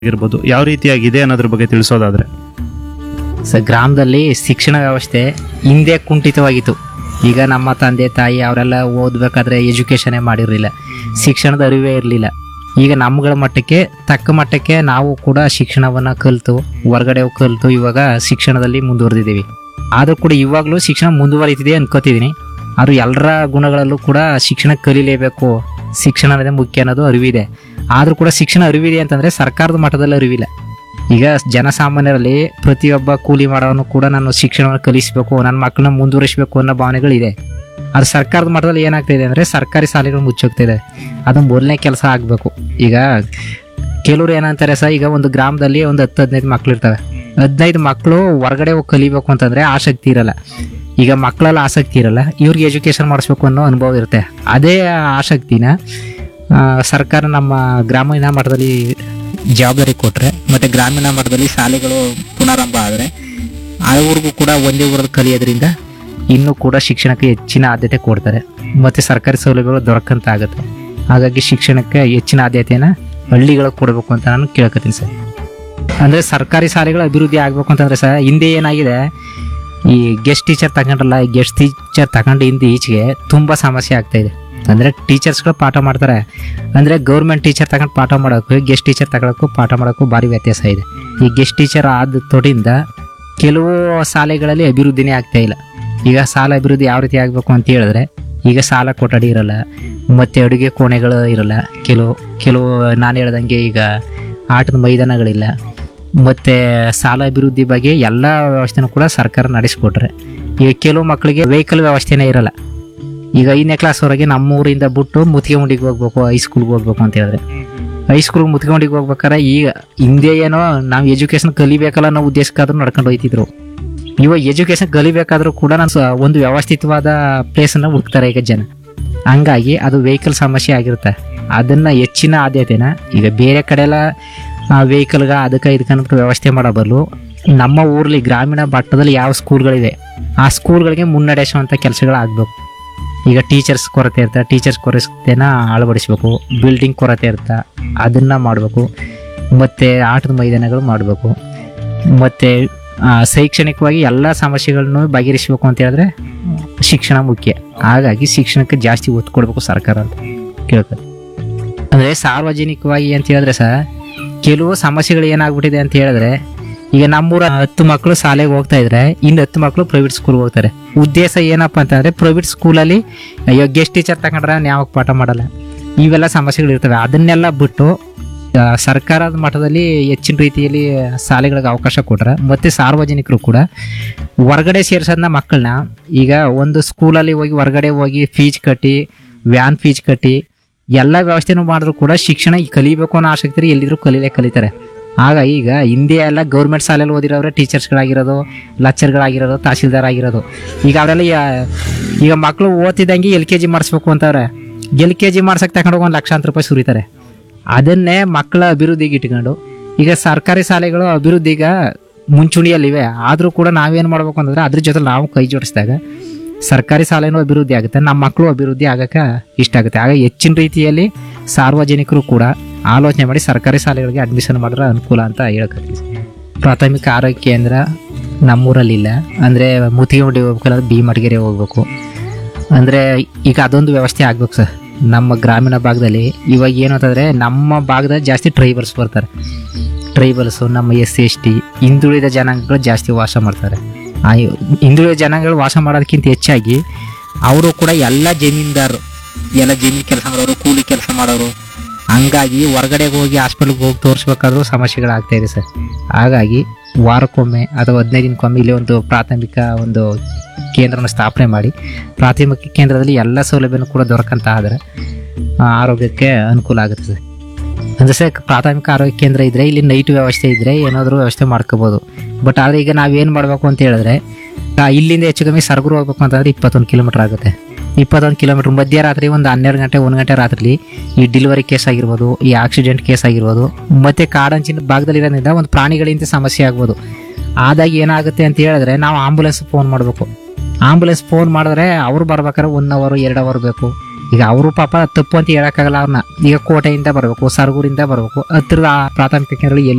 ಇರ್ಬೋದು ಯಾವ ರೀತಿಯಾಗಿದೆ ಅನ್ನೋದ್ರ ಬಗ್ಗೆ ತಿಳಿಸೋದಾದ್ರೆ ಸ ಗ್ರಾಮದಲ್ಲಿ ಶಿಕ್ಷಣ ವ್ಯವಸ್ಥೆ ಹಿಂದೆ ಕುಂಠಿತವಾಗಿತ್ತು ಈಗ ನಮ್ಮ ತಂದೆ ತಾಯಿ ಅವರೆಲ್ಲ ಓದಬೇಕಾದ್ರೆ ಎಜುಕೇಷನೇ ಮಾಡಿರಲಿಲ್ಲ ಶಿಕ್ಷಣದ ಅರಿವೇ ಇರಲಿಲ್ಲ ಈಗ ನಮ್ಗಳ ಮಟ್ಟಕ್ಕೆ ತಕ್ಕ ಮಟ್ಟಕ್ಕೆ ನಾವು ಕೂಡ ಶಿಕ್ಷಣವನ್ನು ಕಲಿತು ಹೊರಗಡೆ ಹೋಗ್ ಕಲಿತು ಇವಾಗ ಶಿಕ್ಷಣದಲ್ಲಿ ಮುಂದುವರೆದಿದ್ದೀವಿ ಆದರೂ ಕೂಡ ಇವಾಗಲೂ ಶಿಕ್ಷಣ ಮುಂದುವರಿತಿದೆ ಅನ್ಕೋತಿದ್ದೀನಿ ಆದರೂ ಎಲ್ಲರ ಗುಣಗಳಲ್ಲೂ ಕೂಡ ಶಿಕ್ಷಣ ಕಲೀಲೇಬೇಕು ಶಿಕ್ಷಣ ಅನ್ನೋದೇ ಮುಖ್ಯ ಅನ್ನೋದು ಅರಿವಿದೆ ಆದರೂ ಕೂಡ ಶಿಕ್ಷಣ ಅರಿವಿದೆ ಅಂತಂದರೆ ಸರ್ಕಾರದ ಮಟ್ಟದಲ್ಲಿ ಅರಿವಿಲ್ಲ ಈಗ ಜನಸಾಮಾನ್ಯರಲ್ಲಿ ಪ್ರತಿಯೊಬ್ಬ ಕೂಲಿ ಮಾಡೋನು ಕೂಡ ನಾನು ಶಿಕ್ಷಣವನ್ನು ಕಲಿಸಬೇಕು ನನ್ನ ಮಕ್ಕಳನ್ನ ಮುಂದುವರಿಸಬೇಕು ಅನ್ನೋ ಭಾವನೆಗಳಿದೆ ಅದು ಸರ್ಕಾರದ ಮಟ್ಟದಲ್ಲಿ ಏನಾಗ್ತಾ ಇದೆ ಅಂದರೆ ಸರ್ಕಾರಿ ಶಾಲೆಗಳು ಮುಚ್ಚೋಗ್ತಾ ಇದೆ ಅದು ಮೊದಲನೇ ಕೆಲಸ ಆಗಬೇಕು ಈಗ ಕೆಲವ್ರು ಏನಂತಾರೆ ಸರ್ ಈಗ ಒಂದು ಗ್ರಾಮದಲ್ಲಿ ಒಂದು ಹತ್ತು ಹದಿನೈದು ಮಕ್ಳು ಇರ್ತವೆ ಹದಿನೈದು ಮಕ್ಕಳು ಹೊರಗಡೆ ಹೋಗಿ ಕಲಿಬೇಕು ಅಂತಂದರೆ ಆಸಕ್ತಿ ಇರಲ್ಲ ಈಗ ಮಕ್ಕಳೆಲ್ಲ ಆಸಕ್ತಿ ಇರಲ್ಲ ಇವ್ರಿಗೆ ಎಜುಕೇಷನ್ ಮಾಡಿಸ್ಬೇಕು ಅನ್ನೋ ಅನುಭವ ಇರುತ್ತೆ ಅದೇ ಆಸಕ್ತಿನ ಆ, ಸರ್ಕಾರ ನಮ್ಮ ಗ್ರಾಮೀಣ ಮಟ್ಟದಲ್ಲಿ ಜವಾಬ್ದಾರಿ ಕೊಟ್ಟರೆ ಮತ್ತು ಗ್ರಾಮೀಣ ಮಟ್ಟದಲ್ಲಿ ಶಾಲೆಗಳು ಪುನರಾರಂಭ ಆದರೆ ಆ ಊರಿಗೂ ಕೂಡ ಒಂದೇ ಊರಲ್ಲಿ ಕಲಿಯೋದ್ರಿಂದ ಇನ್ನೂ ಕೂಡ ಶಿಕ್ಷಣಕ್ಕೆ ಹೆಚ್ಚಿನ ಆದ್ಯತೆ ಕೊಡ್ತಾರೆ ಮತ್ತು ಸರ್ಕಾರಿ ಸೌಲಭ್ಯಗಳು ದೊರಕಂತ ಆಗುತ್ತೆ ಹಾಗಾಗಿ ಶಿಕ್ಷಣಕ್ಕೆ ಹೆಚ್ಚಿನ ಆದ್ಯತೆಯನ್ನು ಹಳ್ಳಿಗಳಿಗೆ ಕೊಡಬೇಕು ಅಂತ ನಾನು ಕೇಳ್ಕೊತೀನಿ ಸರ್ ಅಂದರೆ ಸರ್ಕಾರಿ ಶಾಲೆಗಳ ಅಭಿವೃದ್ಧಿ ಆಗಬೇಕು ಅಂತಂದರೆ ಸರ್ ಹಿಂದೆ ಏನಾಗಿದೆ ಈ ಗೆಸ್ಟ್ ಟೀಚರ್ ತಗೊಂಡ್ರಲ್ಲ ಈ ಗೆಸ್ಟ್ ಟೀಚರ್ ತಗೊಂಡು ಹಿಂದೆ ಈಚೆಗೆ ತುಂಬ ಸಮಸ್ಯೆ ಆಗ್ತಾ ಇದೆ ಅಂದರೆ ಟೀಚರ್ಸ್ಗಳು ಪಾಠ ಮಾಡ್ತಾರೆ ಅಂದರೆ ಗೌರ್ಮೆಂಟ್ ಟೀಚರ್ ತಗೊಂಡು ಪಾಠ ಮಾಡೋಕ್ಕೂ ಗೆಸ್ಟ್ ಟೀಚರ್ ತಗೊಳಕ್ಕೂ ಪಾಠ ಮಾಡೋಕ್ಕೂ ಭಾರಿ ವ್ಯತ್ಯಾಸ ಇದೆ ಈ ಗೆಸ್ಟ್ ಟೀಚರ್ ಆದ ತೊಡಿಂದ ಕೆಲವು ಶಾಲೆಗಳಲ್ಲಿ ಅಭಿವೃದ್ಧಿನೇ ಆಗ್ತಾ ಇಲ್ಲ ಈಗ ಶಾಲಾ ಅಭಿವೃದ್ಧಿ ಯಾವ ರೀತಿ ಆಗಬೇಕು ಅಂತ ಹೇಳಿದ್ರೆ ಈಗ ಸಾಲ ಕೊಠಡಿ ಇರಲ್ಲ ಮತ್ತು ಅಡುಗೆ ಕೋಣೆಗಳು ಇರಲ್ಲ ಕೆಲವು ಕೆಲವು ನಾನು ಹೇಳ್ದಂಗೆ ಈಗ ಆಟದ ಮೈದಾನಗಳಿಲ್ಲ ಮತ್ತು ಶಾಲ ಅಭಿವೃದ್ಧಿ ಬಗ್ಗೆ ಎಲ್ಲ ವ್ಯವಸ್ಥೆನೂ ಕೂಡ ಸರ್ಕಾರ ನಡೆಸ್ಕೊಟ್ರೆ ಈಗ ಕೆಲವು ಮಕ್ಕಳಿಗೆ ವೆಹಿಕಲ್ ವ್ಯವಸ್ಥೆನೇ ಇರಲ್ಲ ಈಗ ಐದನೇ ಕ್ಲಾಸ್ವರೆಗೆ ನಮ್ಮ ಊರಿಂದ ಬಿಟ್ಟು ಮುತ್ತಿಗೆಮುಂಡಿಗೆ ಹೋಗ್ಬೇಕು ಹೈಸ್ಕೂಲ್ಗೆ ಹೋಗ್ಬೇಕು ಅಂತ ಹೇಳಿದ್ರೆ ಹೈಸ್ಕೂಲ್ಗೆ ಮುತ್ಕೊಂಡಿಗೆ ಹೋಗ್ಬೇಕಾರೆ ಈಗ ಹಿಂದೆ ಏನೋ ನಾವು ಎಜುಕೇಶನ್ ಕಲಿಬೇಕಲ್ಲ ಅನ್ನೋ ಉದ್ದೇಶಕ್ಕಾದ್ರೂ ನಡ್ಕೊಂಡು ಹೋಯ್ತಿದ್ರು ಇವಾಗ ಎಜುಕೇಶನ್ ಕಲಿಬೇಕಾದ್ರೂ ಕೂಡ ನಾನು ಸ- ಒಂದು ವ್ಯವಸ್ಥಿತವಾದ ಪ್ಲೇಸನ್ನು ಹುಡುಕ್ತಾರೆ ಈಗ ಜನ ಹಂಗಾಗಿ ಅದು ವೆಹಿಕಲ್ ಸಮಸ್ಯೆ ಆಗಿರುತ್ತೆ ಅದನ್ನ ಹೆಚ್ಚಿನ ಆದ್ಯತೆನ ಈಗ ಬೇರೆ ಕಡೆ ಎಲ್ಲ ವೆಹಿಕಲ್ಗ ಅದಕ್ಕೆ ಇದಕ್ಕೆ ಅಂದ್ಬಿಟ್ಟು ವ್ಯವಸ್ಥೆ ಮಾಡೋ ಬದಲು ನಮ್ಮ ಊರಲ್ಲಿ ಗ್ರಾಮೀಣ ಮಟ್ಟದಲ್ಲಿ ಯಾವ ಸ್ಕೂಲ್ಗಳಿವೆ ಆ ಸ್ಕೂಲ್ಗಳಿಗೆ ಮುನ್ನಡೆಸುವಂಥ ಕೆಲಸಗಳಾಗಬೇಕು ಈಗ ಟೀಚರ್ಸ್ ಕೊರತೆ ಇರ್ತಾ ಟೀಚರ್ಸ್ ಕೊರತೆನ ಅಳವಡಿಸ್ಬೇಕು ಬಿಲ್ಡಿಂಗ್ ಕೊರತೆ ಇರ್ತಾ ಅದನ್ನು ಮಾಡಬೇಕು ಮತ್ತು ಆಟದ ಮೈದಾನಗಳು ಮಾಡಬೇಕು ಮತ್ತು ಶೈಕ್ಷಣಿಕವಾಗಿ ಎಲ್ಲ ಸಮಸ್ಯೆಗಳನ್ನು ಬಗೆಹರಿಸಬೇಕು ಅಂತ ಹೇಳಿದ್ರೆ ಶಿಕ್ಷಣ ಮುಖ್ಯ ಹಾಗಾಗಿ ಶಿಕ್ಷಣಕ್ಕೆ ಜಾಸ್ತಿ ಒತ್ತು ಕೊಡಬೇಕು ಸರ್ಕಾರ ಅಂತ ಕೇಳ್ತಾರೆ ಅಂದರೆ ಸಾರ್ವಜನಿಕವಾಗಿ ಅಂತ ಹೇಳಿದ್ರೆ ಸಹ ಕೆಲವು ಸಮಸ್ಯೆಗಳು ಏನಾಗ್ಬಿಟ್ಟಿದೆ ಅಂತ ಹೇಳಿದ್ರೆ ಈಗ ನಮ್ಮೂರ ಹತ್ತು ಮಕ್ಕಳು ಶಾಲೆಗೆ ಹೋಗ್ತಾ ಇದ್ರೆ ಇನ್ನು ಹತ್ತು ಮಕ್ಕಳು ಪ್ರೈವೇಟ್ ಸ್ಕೂಲ್ಗೆ ಹೋಗ್ತಾರೆ ಉದ್ದೇಶ ಏನಪ್ಪ ಅಂತಂದ್ರೆ ಪ್ರೈವೇಟ್ ಸ್ಕೂಲಲ್ಲಿ ಅಯ್ಯೋ ಗೆಸ್ಟ್ ಟೀಚರ್ ತಗೊಂಡ್ರೆ ಯಾವಾಗ ಪಾಠ ಮಾಡಲ್ಲ ಇವೆಲ್ಲ ಸಮಸ್ಯೆಗಳು ಇರ್ತವೆ ಅದನ್ನೆಲ್ಲ ಬಿಟ್ಟು ಆ, ಸರ್ಕಾರದ ಮಟ್ಟದಲ್ಲಿ ಹೆಚ್ಚಿನ ರೀತಿಯಲ್ಲಿ ಶಾಲೆಗಳಿಗೆ ಅವಕಾಶ ಕೊಟ್ರೆ ಮತ್ತೆ ಸಾರ್ವಜನಿಕರು ಕೂಡ ಹೊರಗಡೆ ಸೇರ್ಸೋದನ್ನ ಮಕ್ಕಳನ್ನ ಈಗ ಒಂದು ಸ್ಕೂಲಲ್ಲಿ ಹೋಗಿ ಹೊರಗಡೆ ಹೋಗಿ ಫೀಸ್ ಕಟ್ಟಿ ವ್ಯಾನ್ ಫೀಸ್ ಕಟ್ಟಿ ಎಲ್ಲ ವ್ಯವಸ್ಥೆನೂ ಮಾಡಿದ್ರು ಕೂಡ ಶಿಕ್ಷಣ ಈ ಕಲಿಬೇಕು ಅನ್ನೋ ಆಸಕ್ತಿ ಇದ್ರೆ ಎಲ್ಲಿದ್ರು ಕಲೀಲೇ ಕಲಿತಾರೆ ಆಗ ಈಗ ಹಿಂದೆ ಎಲ್ಲ ಗೌರ್ಮೆಂಟ್ ಶಾಲೆಯಲ್ಲಿ ಓದಿರೋರೆ ಟೀಚರ್ಸ್ಗಳಾಗಿರೋದು ಲೆಕ್ಚರ್ಗಳಾಗಿರೋದು ತಹಸೀಲ್ದಾರ್ ಆಗಿರೋದು ಈಗ ಅವರೆಲ್ಲ ಯಾ- ಈಗ ಮಕ್ಕಳು ಓದ್ತಿದ್ದಂಗೆ ಎಲ್ ಕೆ ಜಿ ಮಾಡಿಸ್ಬೇಕು ಅಂತವ್ರೆ ಎಲ್ ಕೆ ಜಿ ಮಾಡ್ಸಕ್ಕೆ ತಗೊಂಡೋಗಿ ಒಂದು ಲಕ್ಷಾಂತರ ರೂಪಾಯಿ ಸುರಿತಾರೆ ಅದನ್ನೇ ಮಕ್ಕಳ ಅಭಿವೃದ್ಧಿಗೆ ಇಟ್ಕೊಂಡು ಈಗ ಸರ್ಕಾರಿ ಶಾಲೆಗಳು ಅಭಿವೃದ್ಧಿಗ ಮುಂಚೂಣಿಯಲ್ಲಿವೆ ಆದರೂ ಕೂಡ ನಾವೇನು ಮಾಡ್ಬೇಕು ಅಂತಂದ್ರೆ ಅದ್ರ ಜೊತೆ ನಾವು ಕೈ ಜೋಡಿಸಿದಾಗ ಸರ್ಕಾರಿ ಶಾಲೆನೂ ಅಭಿವೃದ್ಧಿ ಆಗುತ್ತೆ ನಮ್ಮ ಮಕ್ಕಳು ಅಭಿವೃದ್ಧಿ ಆಗಕ್ಕೆ ಇಷ್ಟ ಆಗುತ್ತೆ ಆಗ ಹೆಚ್ಚಿನ ರೀತಿಯಲ್ಲಿ ಸಾರ್ವಜನಿಕರು ಕೂಡ ಆಲೋಚನೆ ಮಾಡಿ ಸರ್ಕಾರಿ ಶಾಲೆಗಳಿಗೆ ಅಡ್ಮಿಷನ್ ಮಾಡಿದ್ರೆ ಅನುಕೂಲ ಅಂತ ಹೇಳ್ಕೊತೀವಿ ಪ್ರಾಥಮಿಕ ಆರೋಗ್ಯ ಕೇಂದ್ರ ನಮ್ಮೂರಲ್ಲಿಲ್ಲ ಅಂದರೆ ಮುತ್ತಿಗೆಮುಡಿ ಹೋಗ್ಬೇಕಂದ್ರೆ ಬಿ ಮಡಿಗೆರೆ ಹೋಗ್ಬೇಕು ಅಂದರೆ ಈಗ ಅದೊಂದು ವ್ಯವಸ್ಥೆ ಆಗ್ಬೇಕು ಸರ್ ನಮ್ಮ ಗ್ರಾಮೀಣ ಭಾಗದಲ್ಲಿ ಇವಾಗ ಏನು ಅಂತಂದರೆ ನಮ್ಮ ಭಾಗದಲ್ಲಿ ಜಾಸ್ತಿ ಟ್ರೈಬಲ್ಸ್ ಬರ್ತಾರೆ ಟ್ರೈಬಲ್ಸು ನಮ್ಮ ಎಸ್ ಸಿ ಎಸ್ ಟಿ ಹಿಂದುಳಿದ ಜನಾಂಗಗಳು ಜಾಸ್ತಿ ವಾಸ ಮಾಡ್ತಾರೆ ಆ ಹಿಂದುಳಿದ ಜನಾಂಗಗಳು ವಾಸ ಮಾಡೋದಕ್ಕಿಂತ ಹೆಚ್ಚಾಗಿ ಅವರು ಕೂಡ ಎಲ್ಲ ಜಮೀನ್ದಾರರು ಎಲ್ಲ ಜಮೀನು ಕೆಲಸ ಮಾಡೋರು ಕೂಲಿ ಕೆಲಸ ಮಾಡೋರು ಹಂಗಾಗಿ ಹೊರಗಡೆ ಹೋಗಿ ಹಾಸ್ಪಿಟ್ಲ್ಗೆ ಹೋಗಿ ತೋರಿಸ್ಬೇಕಾದ್ರೂ ಸಮಸ್ಯೆಗಳಾಗ್ತಾ ಇದೆ ಸರ್ ಹಾಗಾಗಿ ವಾರಕ್ಕೊಮ್ಮೆ ಅಥವಾ ಹದಿನೈದು ದಿನಕ್ಕೊಮ್ಮೆ ಇಲ್ಲಿ ಒಂದು ಪ್ರಾಥಮಿಕ ಒಂದು ಕೇಂದ್ರನ ಸ್ಥಾಪನೆ ಮಾಡಿ ಪ್ರಾಥಮಿಕ ಕೇಂದ್ರದಲ್ಲಿ ಎಲ್ಲ ಸೌಲಭ್ಯನೂ ಕೂಡ ದೊರಕಂತ ಆದರೆ ಆ, ಆರೋಗ್ಯಕ್ಕೆ ಅನುಕೂಲ ಆಗುತ್ತೆ ಸರ್ ಅಂದರೆ ಸರ್ ಪ್ರಾಥಮಿಕ ಆರೋಗ್ಯ ಕೇಂದ್ರ ಇದ್ದರೆ ಇಲ್ಲಿ ನೈಟ್ ವ್ಯವಸ್ಥೆ ಇದ್ದರೆ ಏನಾದರೂ ವ್ಯವಸ್ಥೆ ಮಾಡ್ಕೋಬೋದು ಬಟ್ ಆದರೆ ಈಗ ನಾವೇನು ಮಾಡಬೇಕು ಅಂತ ಹೇಳಿದ್ರೆ ಆ, ಇಲ್ಲಿಂದ ಹೆಚ್ಚು ಕಮ್ಮಿ ಸರಗೂರು ಹೋಗ್ಬೇಕು ಅಂತಂದ್ರೆ ಇಪ್ಪತ್ತೊಂದು ಕಿಲೋಮೀಟರ್ ಆಗುತ್ತೆ ಇಪ್ಪತ್ತೊಂದು ಕಿಲೋಮೀಟರ್ ಮಧ್ಯರಾತ್ರಿ ಒಂದು ಹನ್ನೆರಡು ಗಂಟೆ ಒಂದು ಗಂಟೆ ರಾತ್ರಿ ಈ ಡೆಲಿವರಿ ಕೇಸ್ ಆಗಿರ್ಬೋದು ಈ ಆಕ್ಸಿಡೆಂಟ್ ಕೇಸ್ ಆಗಿರ್ಬೋದು ಮತ್ತು ಕಾಡಂಚಿನ ಭಾಗದಲ್ಲಿರೋದ್ರಿಂದ ಒಂದು ಪ್ರಾಣಿಗಳಿಂದ ಸಮಸ್ಯೆ ಆಗ್ಬೋದು ಆದಾಗ ಏನಾಗುತ್ತೆ ಅಂತ ಹೇಳಿದ್ರೆ ನಾವು ಆಂಬುಲೆನ್ಸ್ ಫೋನ್ ಮಾಡಬೇಕು ಆಂಬುಲೆನ್ಸ್ ಫೋನ್ ಮಾಡಿದ್ರೆ ಅವ್ರು ಬರ್ಬೇಕಾದ್ರೆ ಒನ್ ಅವರು ಎರಡು ಅವರ್ ಬೇಕು ಈಗ ಅವರು ಪಾಪ ತಪ್ಪು ಅಂತ ಹೇಳಕ್ಕಾಗಲ್ಲ ಅವ್ರನ್ನ ಈಗ ಕೋಟೆಯಿಂದ ಬರಬೇಕು ಸರಗೂರಿಂದ ಬರಬೇಕು ಹತ್ತಿರದ ಆ ಪ್ರಾಥಮಿಕ ಕೇಂದ್ರಗಳು ಎಲ್ಲಿ